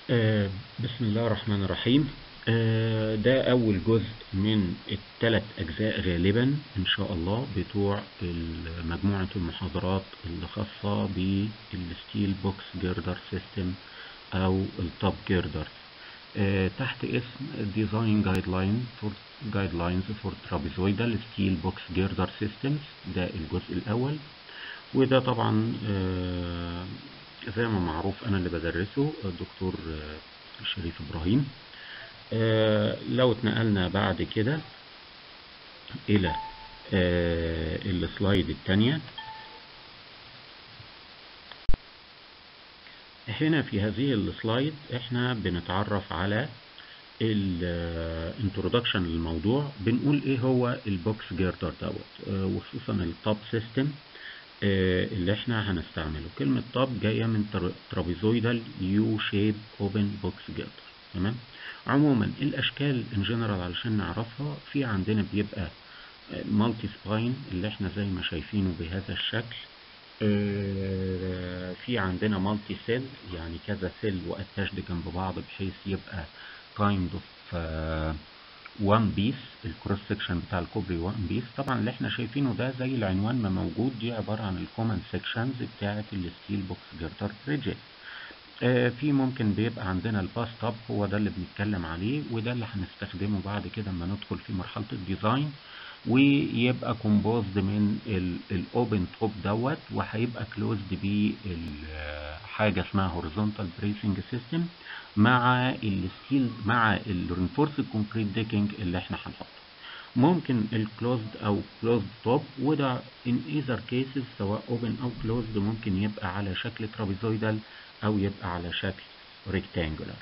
آه، بسم الله الرحمن الرحيم آه، ده أول جزء من الثلاث أجزاء غالبا إن شاء الله بتوع مجموعة المحاضرات اللي خاصة بالستيل بوكس جيردر سيستم أو التوب جيردر تحت اسم Design Guideline for Guidelines for Trapezoidal Steel Box Girder Systems ده الجزء الأول وده طبعا آه، زي ما معروف أنا اللي بدرسه الدكتور آه، شريف إبراهيم آه، لو اتنقلنا بعد كده إلى آه، السلايد التانية هنا في هذه السلايد احنا بنتعرف على الانترودكشن للموضوع بنقول ايه هو البوكس جيردر دوت آه، وخصوصا التوب سيستم اللي احنا هنستعمله كلمة توب جاية من ترابيزويدال يو شيب اوبن بوكس جيردر تمام عموما الاشكال ان جنرال علشان نعرفها في عندنا بيبقى مالتي سباين اللي احنا زي ما شايفينه بهذا الشكل آه، في عندنا مالتي سيل يعني كذا سيل واتاشد جنب بعض بحيث يبقى كايند اوف وان بيس الكروس سكشن بتاع الكوبري وان بيس طبعا اللي احنا شايفينه ده زي العنوان ما موجود دي عباره عن الكومن سكشنز بتاعه الستيل بوكس جيردر بريدجز آه، في ممكن بيبقى عندنا الباس توب هو ده اللي بنتكلم عليه وده اللي هنستخدمه بعد كده لما ندخل في مرحله الديزاين ويبقى كومبوزد من الاوبن توب دوت وهيبقى كلوزد بحاجه اسمها هوريزونتال بريسنج سيستم مع الستيل مع الرينفورس كونكريت ديكينج اللي احنا هنحطه ممكن الكلوزد او كلوزد توب وده ان ايذر كيسز سواء اوبن او كلوزد ممكن يبقى على شكل ترابيزويدال او يبقى على شكل ريكتانجولار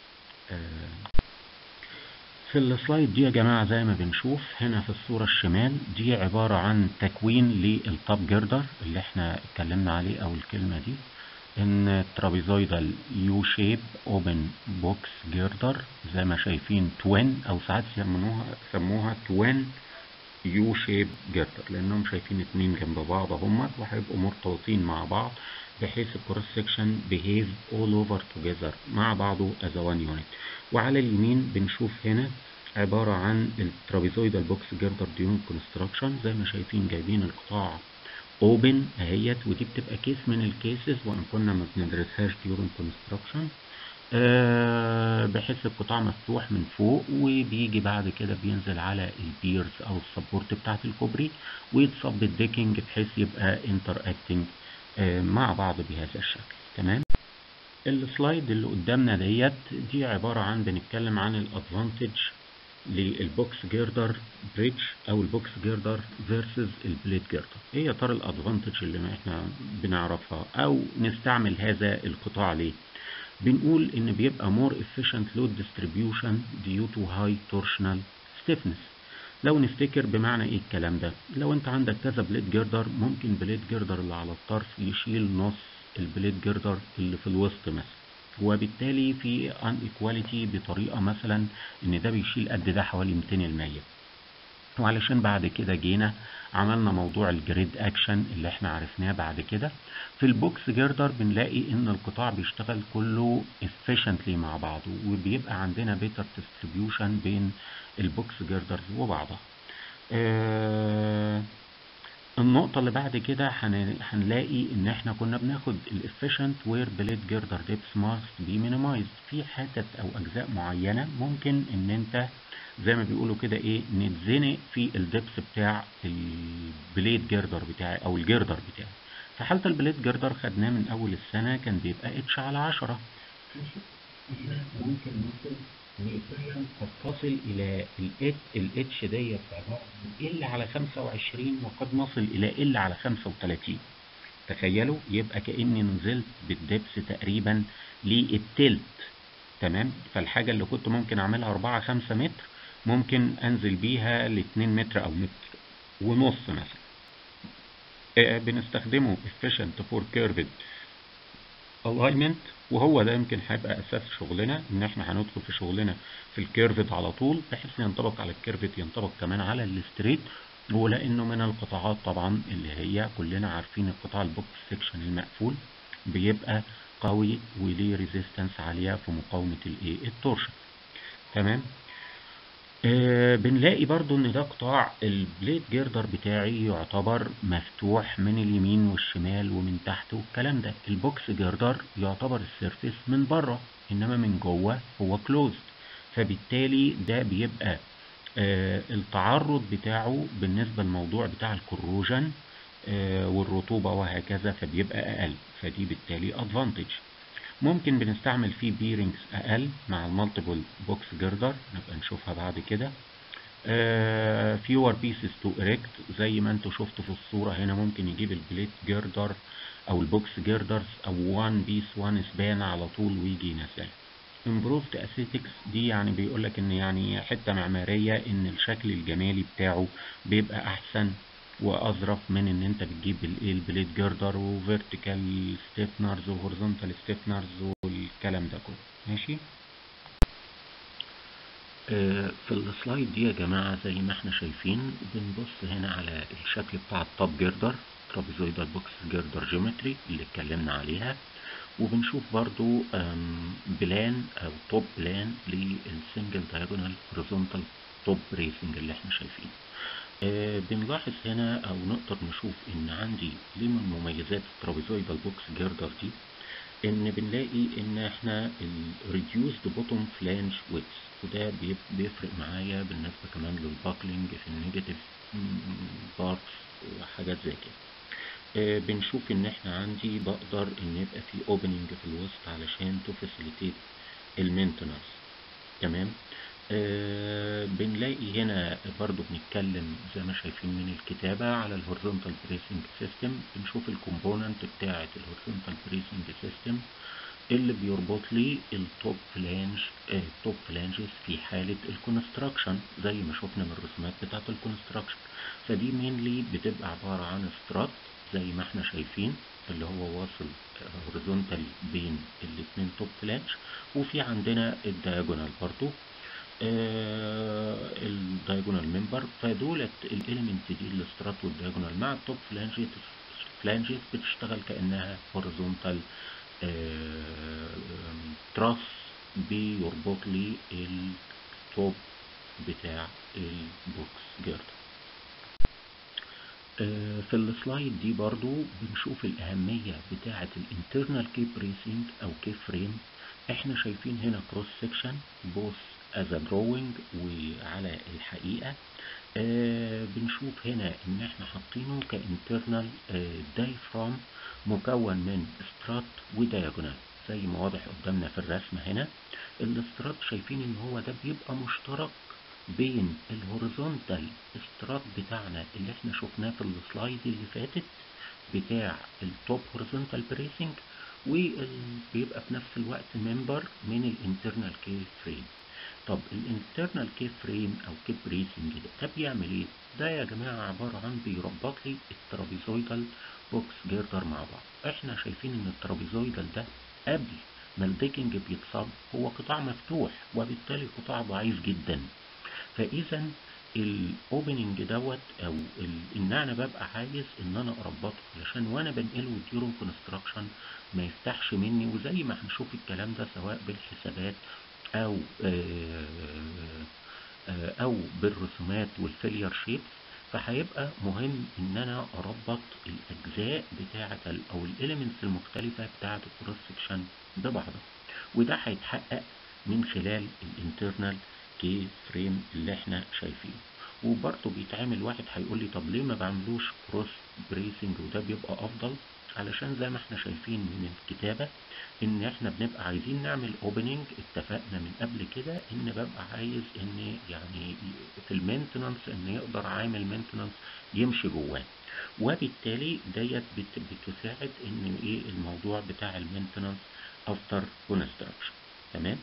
في السلايد دي يا جماعة زي ما بنشوف هنا في الصورة الشمال دي عبارة عن تكوين للتوب جيردر اللي احنا اتكلمنا عليه او الكلمة دي ان ترابيزويدال يو شيب اوبن بوكس جيردر زي ما شايفين توين او ساعات يسموها سموها توين يو شيب جيردر لانهم شايفين اتنين جنب بعض هما وهيبقوا مرتبطين مع بعض بحيث الكروس سكشن بيهيف اول اوفر توجذر مع بعضه از وان يونت وعلى اليمين بنشوف هنا عبارة عن الترابيزويدال بوكس جيردر ديون كونستراكشن زي ما شايفين جايبين القطاع اوبن اهيت ودي بتبقى كيس من الكيسز وان كنا ما بندرسهاش ديورن كونستراكشن أه بحيث القطاع مفتوح من فوق وبيجي بعد كده بينزل على البيرز او السبورت بتاعت الكوبري ويتصب الديكينج بحيث يبقى انتر اكتنج أه مع بعض بهذا الشكل تمام السلايد اللي قدامنا ديت دي عبارة عن بنتكلم عن الادفانتج للبوكس جيردر بريدج او البوكس جيردر فيرسز البليد جيردر ايه يا ترى الادفانتج اللي احنا بنعرفها او نستعمل هذا القطاع ليه بنقول ان بيبقى more efficient load distribution due to high torsional stiffness لو نفتكر بمعنى ايه الكلام ده لو انت عندك كذا بليد جيردر ممكن بليد جيردر اللي على الطرف يشيل نص البليد جيردر اللي في الوسط مثلا وبالتالي في ان ايكواليتي بطريقه مثلا ان ده بيشيل قد ده حوالي 200% وعلشان بعد كده جينا عملنا موضوع الجريد اكشن اللي احنا عرفناه بعد كده في البوكس جيردر بنلاقي ان القطاع بيشتغل كله efficiently مع بعضه وبيبقى عندنا better distribution بين البوكس جيردرز وبعضها آه النقطة اللي بعد كده هنلاقي ان احنا كنا بناخد الافيشنت وير بليد جيردر ديبس ماست بي مينيمايزد في حتت او اجزاء معينة ممكن ان انت زي ما بيقولوا كده ايه نتزنق في الدبس بتاع البليد جيردر بتاعي او الجيردر بتاعي في حالة البليد جيردر خدناه من اول السنة كان بيبقى اتش على عشرة ممكن نوصل قد تصل الى الاتش ديت ال على 25 وقد نصل الى ال على 35 تخيلوا يبقى كاني نزلت بالدبس تقريبا للتلت تمام فالحاجه اللي كنت ممكن اعملها 4 5 متر ممكن انزل بيها ل 2 متر او متر ونص مثلا آه بنستخدمه efficient for curved alignment وهو ده يمكن هيبقى اساس شغلنا ان احنا هندخل في شغلنا في الكيرفد على طول بحيث ينطبق على الكيرفد ينطبق كمان على الستريت ولانه من القطاعات طبعا اللي هي كلنا عارفين القطاع البوكس سيكشن المقفول بيبقى قوي وليه ريزيستنس عالية في مقاومة الايه التورشن تمام آه بنلاقي برضو ان ده قطاع البليد جيردر بتاعي يعتبر مفتوح من اليمين والشمال ومن تحت والكلام ده البوكس جيردر يعتبر السيرفيس من بره انما من جوه هو كلوزد فبالتالي ده بيبقى آه التعرض بتاعه بالنسبة للموضوع بتاع الكروجن آه والرطوبة وهكذا فبيبقى أقل فدي بالتالي ادفانتج ممكن بنستعمل فيه بيرنجز أقل مع المالتيبل بوكس جيردر نبقى نشوفها بعد كده فيور بيسز تو اريكت زي ما انتوا شفتوا في الصورة هنا ممكن يجيب البليت جيردر او البوكس جيردرز او وان بيس وان سبان على طول ويجي ينزلها improved aesthetics دي يعني بيقول لك ان يعني حته معماريه ان الشكل الجمالي بتاعه بيبقى احسن واظرف من ان انت بتجيب الايه البليد جيردر وفيرتيكال ستيفنرز وهورزونتال ستيفنرز والكلام ده كله ماشي آه في السلايد دي يا جماعه زي ما احنا شايفين بنبص هنا على الشكل بتاع التوب جيردر ترابيزويدال بوكس جيردر جيومتري اللي اتكلمنا عليها وبنشوف برضو بلان او توب بلان للسنجل دايجونال هوريزونتال توب ريسنج اللي احنا شايفينه آه بنلاحظ هنا او نقدر نشوف ان عندي ليه من مميزات الترابيزويدال بوكس جيردر دي ان بنلاقي ان احنا الريديوسد بوتوم فلانج ويتس وده بيفرق معايا بالنسبه كمان للباكلينج في النيجاتيف بارتس وحاجات زي كده آه بنشوف ان احنا عندي بقدر ان يبقى في اوبننج في الوسط علشان تفاسيليتيت المينتنس تمام آه بنلاقي هنا برضو بنتكلم زي ما شايفين من الكتابة على الهورزونتال بريسنج سيستم بنشوف الكومبوننت بتاعة الهورزونتال بريسنج سيستم اللي بيربط لي التوب فلانج آه التوب فلانجز في حالة الكونستراكشن زي ما شفنا من الرسومات بتاعة الكونستراكشن فدي مينلي بتبقى عبارة عن سترات زي ما احنا شايفين اللي هو واصل هوريزونتال بين الاتنين توب فلانج وفي عندنا الدياجونال برضو آه الدايجونال ممبر فدولت الاليمنت دي الاسترات والدايجونال مع التوب فلانجز فلانجز بتشتغل كانها هوريزونتال آه تراس بيربط لي التوب بتاع البوكس جيرد آه في السلايد دي برضو بنشوف الأهمية بتاعة الانترنال كي بريسنج أو كي فريم احنا شايفين هنا كروس سيكشن بوث as a drawing وعلى الحقيقة آه بنشوف هنا ان احنا حاطينه كانترنال آه دايفرام مكون من سترات ودياجونال زي ما واضح قدامنا في الرسمة هنا الاسترات شايفين ان هو ده بيبقى مشترك بين الهوريزونتال استرات بتاعنا اللي احنا شفناه في السلايد اللي فاتت بتاع التوب هوريزونتال بريسنج وبيبقى في نفس الوقت ممبر من الانترنال كي فريم طب الانترنال كي فريم او كي بريسنج ده ده بيعمل ايه ده يا جماعه عباره عن بيربط لي الترابيزويدال بوكس جيردر مع بعض احنا شايفين ان الترابيزويدال ده قبل ما الديكنج بيتصب هو قطاع مفتوح وبالتالي قطاع ضعيف جدا فاذا الاوبننج دوت او ان انا ببقى عايز ان انا اربطه علشان وانا بنقله ديورون كونستراكشن ما يفتحش مني وزي ما هنشوف الكلام ده سواء بالحسابات او او بالرسومات والفيلير شيبس فهيبقى مهم ان انا اربط الاجزاء بتاعه او الاليمنتس المختلفه بتاعه الكروس سكشن ببعضها وده هيتحقق من خلال الانترنال كي فريم اللي احنا شايفينه وبرضه بيتعمل واحد هيقول لي طب ليه ما بعملوش كروس بريسنج وده بيبقى افضل علشان زي ما احنا شايفين من الكتابة ان احنا بنبقى عايزين نعمل اوبننج اتفقنا من قبل كده ان ببقى عايز ان يعني في المينتنانس ان يقدر عامل مينتنانس يمشي جواه وبالتالي ديت بتساعد ان ايه الموضوع بتاع المينتنانس افتر كونستراكشن تمام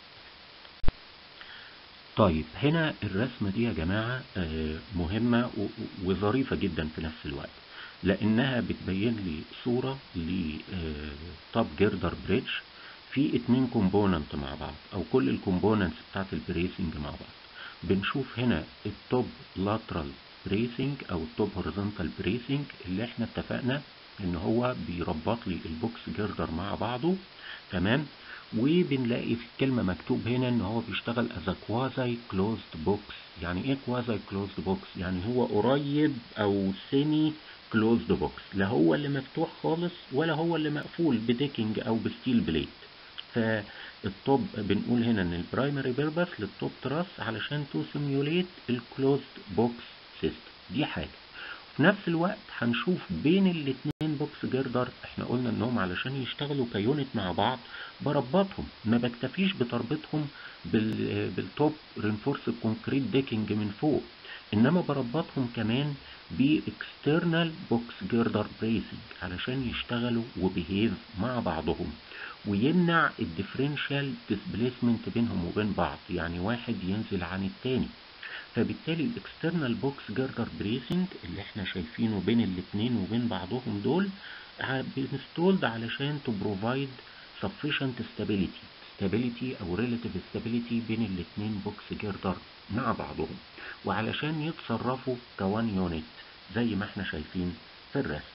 طيب هنا الرسمة دي يا جماعة مهمة وظريفة جدا في نفس الوقت لانها بتبين لي صورة لتوب جيردر بريدج في اتنين كومبوننت مع بعض او كل الكومبوننتس بتاعت البريسنج مع بعض بنشوف هنا التوب لاترال بريسنج او التوب هوريزونتال بريسنج اللي احنا اتفقنا ان هو بيربط لي البوكس جيردر مع بعضه تمام وبنلاقي في الكلمة مكتوب هنا ان هو بيشتغل as a quasi closed box يعني ايه quasi closed box يعني هو قريب او semi closed box لا هو اللي مفتوح خالص ولا هو اللي مقفول بديكنج او بستيل بليت فالتوب بنقول هنا ان البرايمري بيربس للتوب تراس علشان تو سيميوليت الكلوزد بوكس سيستم دي حاجة في نفس الوقت هنشوف بين الاتنين بوكس جيردر احنا قلنا انهم علشان يشتغلوا كيونت مع بعض بربطهم ما بكتفيش بتربطهم بال بالتوب رينفورس كونكريت ديكنج من فوق انما بربطهم كمان باكسترنال بوكس جيردر بريسنج علشان يشتغلوا وبيهيف مع بعضهم ويمنع الديفرنشال ديسبليسمنت بينهم وبين بعض يعني واحد ينزل عن التاني فبالتالي الاكسترنال بوكس جاردر بريسنج اللي احنا شايفينه بين الاتنين وبين بعضهم دول بنستولد علشان تو بروفايد sufficient stability stability او relative stability بين الاتنين بوكس جيردر مع بعضهم وعلشان يتصرفوا كوان يونت زي ما احنا شايفين في الرسم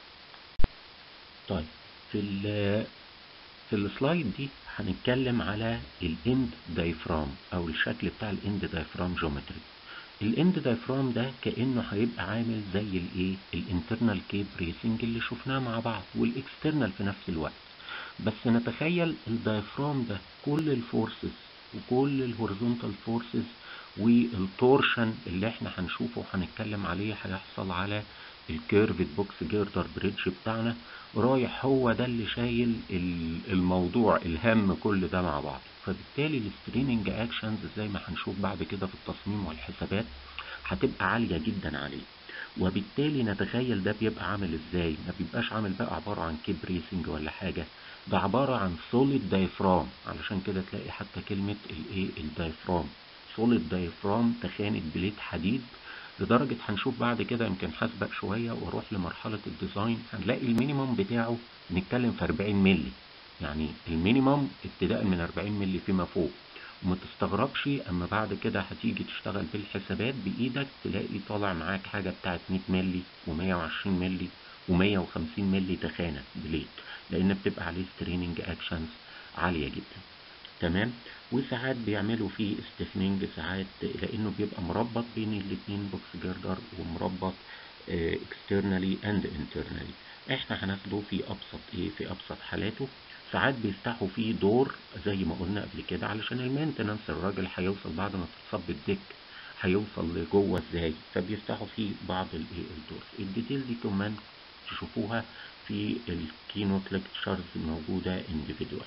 طيب في ال في السلايد دي هنتكلم على الاند دايفرام او الشكل بتاع الاند دايفرام جيومتري الاند دايفرام ده كانه هيبقى عامل زي الايه الانترنال كيب ريسنج اللي شفناه مع بعض والاكسترنال في نفس الوقت بس نتخيل الدايفرام ده كل الفورسز وكل الهوريزونتال فورسز والتورشن اللي احنا هنشوفه وهنتكلم عليه هيحصل على الكيرفد بوكس جيردر بريدج بتاعنا رايح هو ده اللي شايل الموضوع الهم كل ده مع بعض فبالتالي الستريننج اكشنز زي ما هنشوف بعد كده في التصميم والحسابات هتبقى عالية جدا عليه وبالتالي نتخيل ده بيبقى عامل ازاي ما بيبقاش عامل بقى عبارة عن كيب ريسنج ولا حاجة ده عبارة عن سوليد دايفرام علشان كده تلاقي حتى كلمة الايه الدايفرام سوليد دايفرام تخانة بليت حديد لدرجة هنشوف بعد كده يمكن هسبق شوية واروح لمرحلة الديزاين هنلاقي المينيمم بتاعه نتكلم في 40 مللي يعني المينيمم ابتداء من 40 مللي فيما فوق وما تستغربش اما بعد كده هتيجي تشتغل بالحسابات بايدك تلاقي طالع معاك حاجة بتاعت 100 مللي و120 مللي و150 مللي تخانة بليت لان بتبقى عليه ستريننج اكشنز عالية جدا تمام وساعات بيعملوا فيه استثنينج ساعات لانه بيبقى مربط بين الاتنين بوكس جيردر ومربط اكسترنالي اند انترنالي احنا هناخده في ابسط ايه في ابسط حالاته ساعات بيفتحوا فيه دور زي ما قلنا قبل كده علشان المينتنانس الراجل هيوصل بعد ما تتصب الديك هيوصل لجوه ازاي فبيفتحوا فيه بعض الايه الدور الديتيل دي كمان تشوفوها في الكينوت ليكتشرز موجوده individual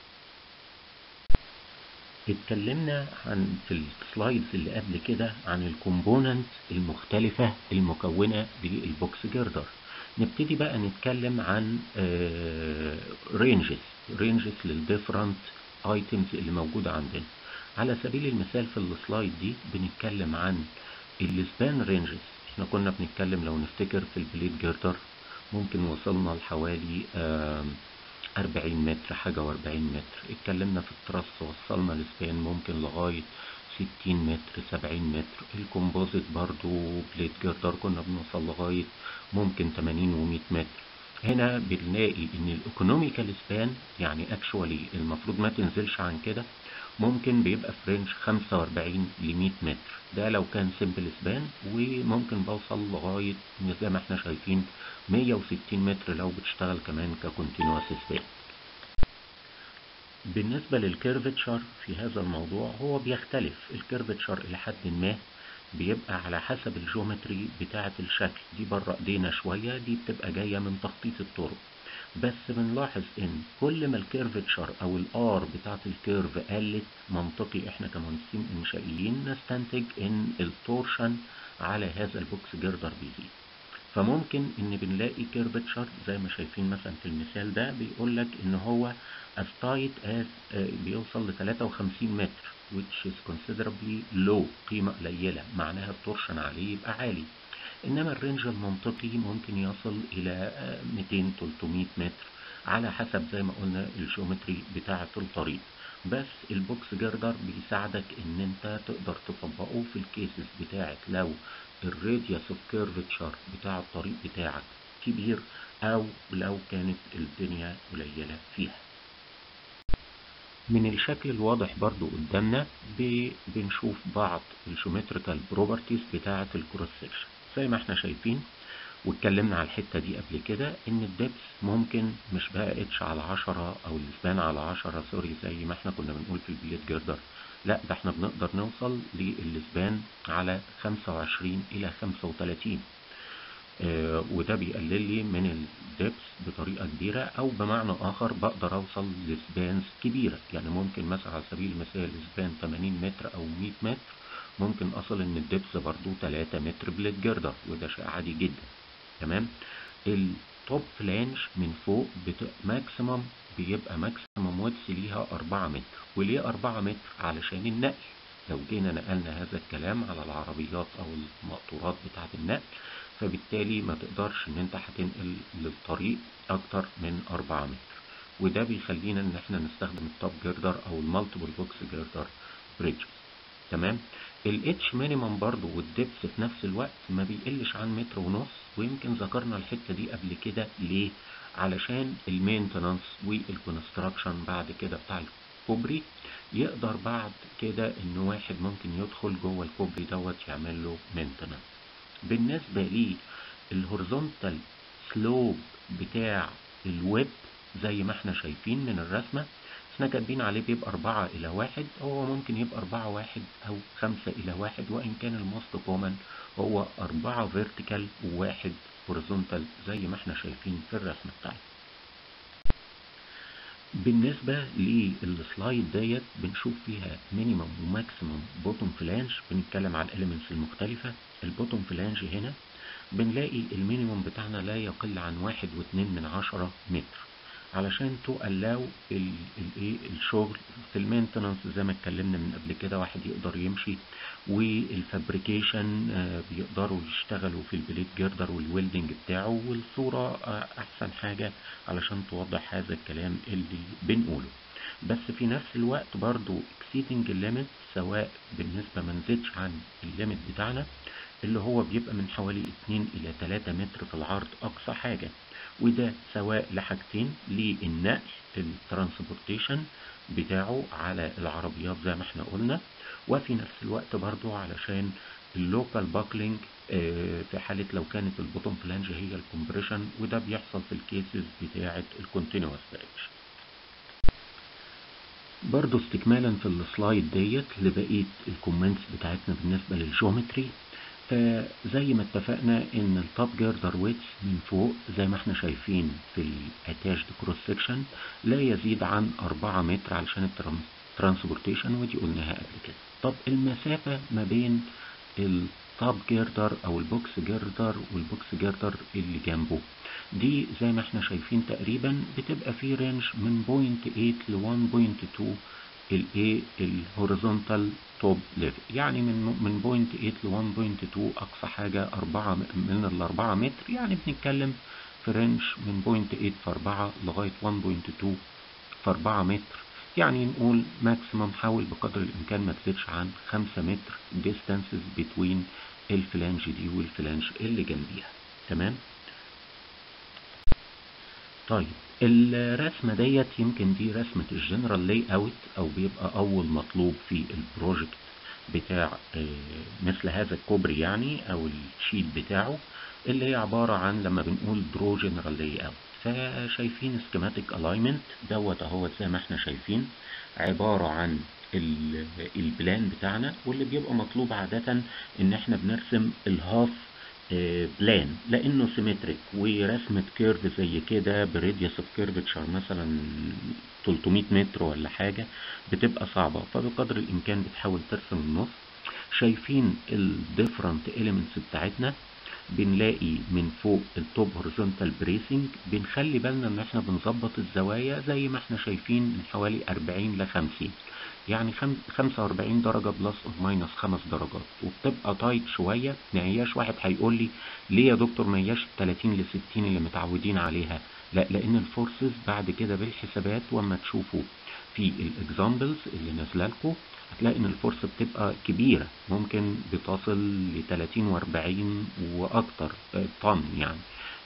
اتكلمنا عن في السلايدز اللي قبل كده عن الكومبوننت المختلفة المكونة للبوكس جيردر نبتدي بقى نتكلم عن رينجز رينجز للديفرنت ايتمز اللي موجودة عندنا على سبيل المثال في السلايد دي بنتكلم عن السبان رينجز احنا كنا بنتكلم لو نفتكر في البليد جيردر ممكن وصلنا لحوالي 40 متر حاجة وأربعين متر اتكلمنا في الترس وصلنا لسبان ممكن لغاية ستين متر سبعين متر الكومبوزيت برضو بليت جردر كنا بنوصل لغاية ممكن تمانين ومية متر هنا بنلاقي ان الايكونوميكال سبان يعني اكشوالي المفروض ما تنزلش عن كده ممكن بيبقى في رينج 45 ل 100 متر ده لو كان سمبل سبان وممكن بوصل لغاية زي ما احنا شايفين 160 متر لو بتشتغل كمان ككونتينوس سبان بالنسبة للكيرفتشر في هذا الموضوع هو بيختلف الكيرفتشر إلى حد ما بيبقى على حسب الجيومتري بتاعة الشكل دي بره ايدينا شوية دي بتبقى جاية من تخطيط الطرق بس بنلاحظ ان كل ما الكيرفتشر او الار بتاعة الكيرف قلت منطقي احنا كمهندسين انشائيين نستنتج ان التورشن على هذا البوكس جردر بيزيد فممكن ان بنلاقي كيرفتشر زي ما شايفين مثلا في المثال ده بيقول لك ان هو as tight as uh, بيوصل ل 53 متر which is considerably low قيمة قليلة معناها التورشن عليه يبقى عالي انما الرينج المنطقي ممكن يصل الى 200 300 متر على حسب زي ما قلنا الجيومتري بتاعة الطريق بس البوكس جردر بيساعدك ان انت تقدر تطبقه في الكيسز بتاعت لو الراديوس اوف كيرفتشر بتاع الطريق بتاعك كبير او لو كانت الدنيا قليلة فيها من الشكل الواضح برضو قدامنا ب- بنشوف بعض الجيومتريكال بروبرتيز بتاعة الكروس سيكشن زي ما احنا شايفين واتكلمنا على الحتة دي قبل كده ان الدبس ممكن مش بقى اتش على عشرة او الاسبان على عشرة سوري زي ما احنا كنا بنقول في البليد جردر لا ده احنا بنقدر نوصل للاسبان على خمسة وعشرين الى خمسة وتلاتين آه، وده بيقلل لي من الدبس بطريقة كبيرة أو بمعنى آخر بقدر أوصل لسبانز كبيرة يعني ممكن مثلا على سبيل المثال سبان 80 متر أو 100 متر ممكن أصل إن الدبس برضو 3 متر بليد جردر وده شيء عادي جدا تمام التوب فلانج من فوق بت... ماكسيمم بيبقى ماكسيمم ويدث ليها 4 متر وليه 4 متر علشان النقل لو جينا نقلنا هذا الكلام على العربيات او المقطورات بتاعة النقل فبالتالي ما تقدرش ان انت هتنقل للطريق اكتر من 4 متر وده بيخلينا ان احنا نستخدم التوب جيردر او المالتيبل بوكس جيردر بريدج تمام الاتش مينيمم برضو والدبس في نفس الوقت ما بيقلش عن متر ونص ويمكن ذكرنا الحتة دي قبل كده ليه علشان المينتنانس والكونستراكشن بعد كده بتاع الكوبري يقدر بعد كده ان واحد ممكن يدخل جوه الكوبري دوت يعمل له مينتنانس بالنسبة لي الهورزونتال سلوب بتاع الويب زي ما احنا شايفين من الرسمة احنا كاتبين عليه بيبقى أربعة إلى واحد هو ممكن يبقى أربعة واحد أو خمسة إلى واحد وإن كان الموست كومن هو أربعة فيرتيكال وواحد هوريزونتال زي ما احنا شايفين في الرسمة بتاعتنا بالنسبة للسلايد ديت بنشوف فيها مينيمم وماكسيمم بوتوم فلانج بنتكلم على الاليمنتس المختلفة البوتوم فلانج هنا بنلاقي المينيمم بتاعنا لا يقل عن واحد واتنين من عشرة متر علشان تو الاو الايه الشغل في المينتنانس زي ما اتكلمنا من قبل كده واحد يقدر يمشي والفابريكيشن بيقدروا يشتغلوا في البليت جردر والويلدنج بتاعه والصورة آه، احسن حاجة علشان توضح هذا الكلام اللي بنقوله بس في نفس الوقت برضو exceeding الليميت سواء بالنسبة ما نزيدش عن الليميت بتاعنا اللي هو بيبقى من حوالي 2 إلى 3 متر في العرض أقصى حاجة وده سواء لحاجتين للنقل الترانسبورتيشن بتاعه على العربيات زي ما احنا قلنا وفي نفس الوقت برضو علشان اللوكال باكلينج في حالة لو كانت البوتوم فلانج هي الكومبريشن وده بيحصل في الكيسز بتاعة الكونتينوس بريدج برضو استكمالا في السلايد ديت لبقية الكومنتس بتاعتنا بالنسبة للجيومتري فزي ما اتفقنا ان التوب جيردر ويتس من فوق زي ما احنا شايفين في الاتاجد كروس سكشن لا يزيد عن 4 متر علشان الترانسبورتيشن ودي قلناها قبل كده طب المسافة ما بين التوب جيردر او البوكس جيردر والبوكس جيردر اللي جنبه دي زي ما احنا شايفين تقريبا بتبقى في رينج من 0.8 ل 1.2 الايه الهوريزونتال توب ليفل يعني من من 0.8 ل 1.2 اقصى حاجه 4 من ال 4 متر يعني بنتكلم في رينج من 0.8 في 4 لغايه 1.2 في 4 متر يعني نقول ماكسيمم حاول بقدر الامكان ما تزيدش عن 5 متر distances between الفلانج دي والفلانج اللي جنبيها تمام طيب الرسمة ديت يمكن دي رسمة الجنرال لاي اوت او بيبقى اول مطلوب في البروجكت بتاع مثل هذا الكوبري يعني او الشيت بتاعه اللي هي عبارة عن لما بنقول درو جنرال لاي اوت فشايفين سكيماتيك الاينمنت دوت اهو زي ما احنا شايفين عبارة عن البلان بتاعنا واللي بيبقى مطلوب عادة ان احنا بنرسم الهاف بلان لانه سيمتريك ورسمة كيرف زي كده بريديوس اوف كيرفتشر مثلا 300 متر ولا حاجة بتبقى صعبة فبقدر الامكان بتحاول ترسم النص شايفين الديفرنت اليمنتس بتاعتنا بنلاقي من فوق التوب هوريزونتال بريسنج بنخلي بالنا ان احنا بنظبط الزوايا زي ما احنا شايفين من حوالي 40 ل 50 يعني 45 درجة بلس او ماينس 5 درجات وبتبقى تايت شوية ما هياش واحد هيقول لي ليه يا دكتور ما هياش 30 ل 60 اللي متعودين عليها لا لان الفورسز بعد كده بالحسابات واما تشوفوا في الاكزامبلز اللي نازله لكم هتلاقي ان الفرصة بتبقى كبيرة ممكن بتصل ل 30 و40 واكتر طن يعني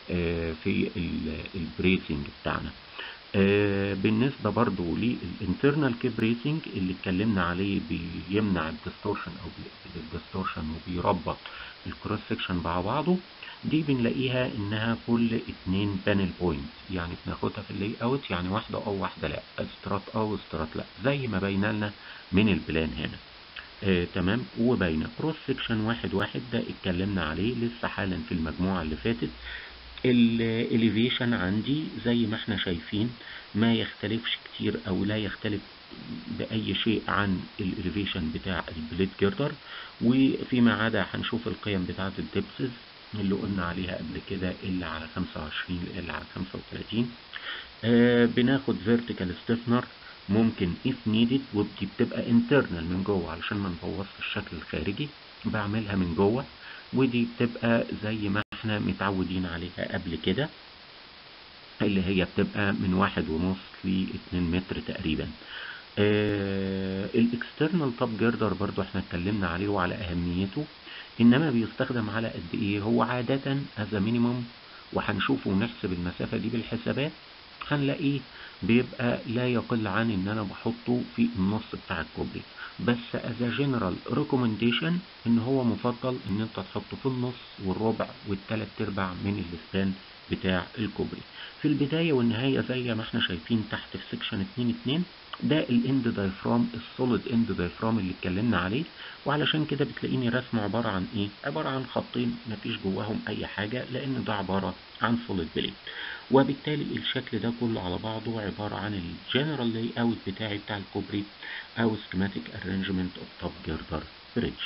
آه، في البريسنج بتاعنا آه، بالنسبة برضو للانترنال كيب بريسنج اللي اتكلمنا عليه بيمنع الديستورشن او الديستورشن وبيربط الكروس سكشن مع بعضه دي بنلاقيها انها كل اتنين بانل بوينت يعني بناخدها في اللي اوت يعني واحدة او واحدة لا استرات او استرات لا زي ما بين لنا من البلان هنا آه تمام وبين كروس سكشن واحد واحد ده اتكلمنا عليه لسه حالا في المجموعة اللي فاتت الاليفيشن عندي زي ما احنا شايفين ما يختلفش كتير او لا يختلف باي شيء عن الاليفيشن بتاع البليد جيردر وفيما عدا هنشوف القيم بتاعه الدبسز اللي قلنا عليها قبل كده اللي على 25 اللي على 35 آه بناخد فيرتيكال ستيفنر ممكن if needed ودي بتبقى internal من جوه علشان ما نبوظش الشكل الخارجي بعملها من جوه ودي بتبقى زي ما احنا متعودين عليها قبل كده اللي هي بتبقى من واحد ونص لاتنين متر تقريبا آه الاكسترنال توب جيردر برضو احنا اتكلمنا عليه وعلى اهميته انما بيستخدم على قد ايه هو عادة از مينيموم وهنشوفه ونحسب المسافة دي بالحسابات هنلاقيه بيبقى لا يقل عن ان انا بحطه في النص بتاع الكوبري بس as a general recommendation ان هو مفضل ان انت تحطه في النص والربع والتلات ارباع من الاسبان بتاع الكوبري في البداية والنهاية زي ما احنا شايفين تحت في سكشن 2 2 ده الاند دايفرام السوليد اند دايفرام اللي اتكلمنا عليه وعلشان كده بتلاقيني رسمه عبارة عن ايه عبارة عن خطين مفيش جواهم اي حاجة لان ده عبارة عن سوليد بليد وبالتالي الشكل ده كله على بعضه عبارة عن الجنرال لاي اوت بتاعي بتاع الكوبري او سكيماتيك ارينجمنت اوف توب جيردر بريدج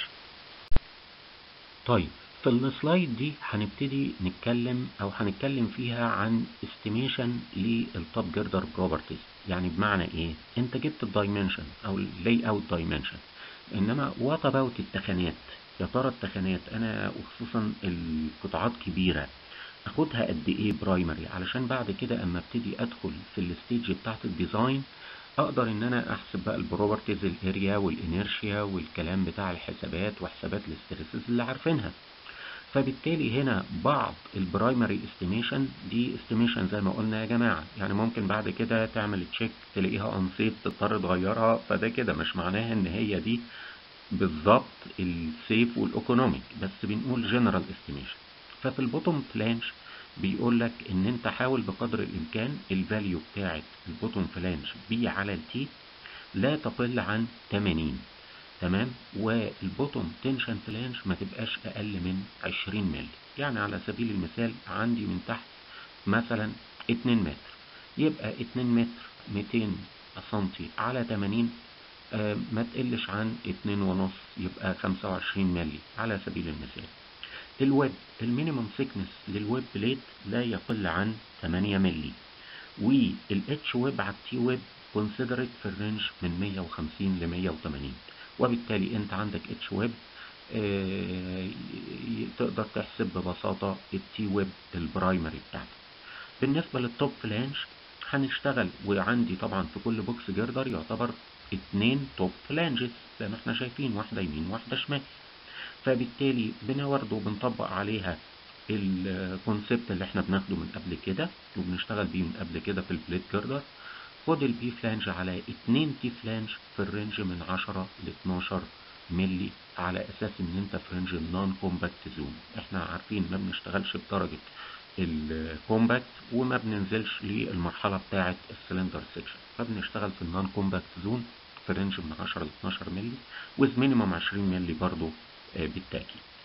طيب في السلايد دي هنبتدي نتكلم او هنتكلم فيها عن استيميشن للتوب جيردر بروبرتيز يعني بمعنى ايه انت جبت الدايمنشن او اللاي اوت دايمنشن انما وات اباوت التخانات يا ترى التخانات انا وخصوصا القطاعات كبيره اخدها قد ايه برايمري علشان بعد كده اما ابتدي ادخل في الستيج بتاعت الديزاين اقدر ان انا احسب بقى البروبرتيز الاريا والانيرشيا والكلام بتاع الحسابات وحسابات الاسترسز اللي عارفينها فبالتالي هنا بعض البرايمري استيميشن دي استيميشن زي ما قلنا يا جماعه يعني ممكن بعد كده تعمل تشيك تلاقيها انسيف تضطر تغيرها فده كده مش معناها ان هي دي بالظبط السيف والايكونوميك بس بنقول جنرال استيميشن ففي البوتوم فلانش بيقول لك ان انت حاول بقدر الامكان الفاليو بتاعت البوتوم فلانش بي على التي لا تقل عن 80 تمام والبوتوم تنشن فلانش ما تبقاش اقل من 20 مللي يعني على سبيل المثال عندي من تحت مثلا 2 متر يبقى 2 متر 200 سنتي على 80 آه ما تقلش عن 2 ونص يبقى 25 مللي على سبيل المثال الويب المينيمم سيكنس للويب بليت لا يقل عن 8 مللي والاتش ويب على التي ويب كونسيدرت في الرينج من 150 ل 180 وبالتالي انت عندك اتش ويب اه تقدر تحسب ببساطة التي ويب البرايمري بتاعتك بالنسبة للتوب فلانش هنشتغل وعندي طبعا في كل بوكس جردر يعتبر اتنين توب فلانجز زي ما احنا شايفين واحدة يمين واحدة شمال فبالتالي بنورده وبنطبق عليها الكونسبت اللي احنا بناخده من قبل كده وبنشتغل بيه من قبل كده في البليت جردر خد البي فلانج على 2 تي فلانج في الرينج من 10 ل 12 ملي على اساس ان انت في رينج النون كومباكت زون احنا عارفين ما بنشتغلش بدرجه الكومباكت وما بننزلش للمرحله بتاعه السلندر سيكشن فبنشتغل في النون كومباكت زون في رينج من 10 ل 12 ملي وذ مينيمم 20 ملي برضو بالتاكيد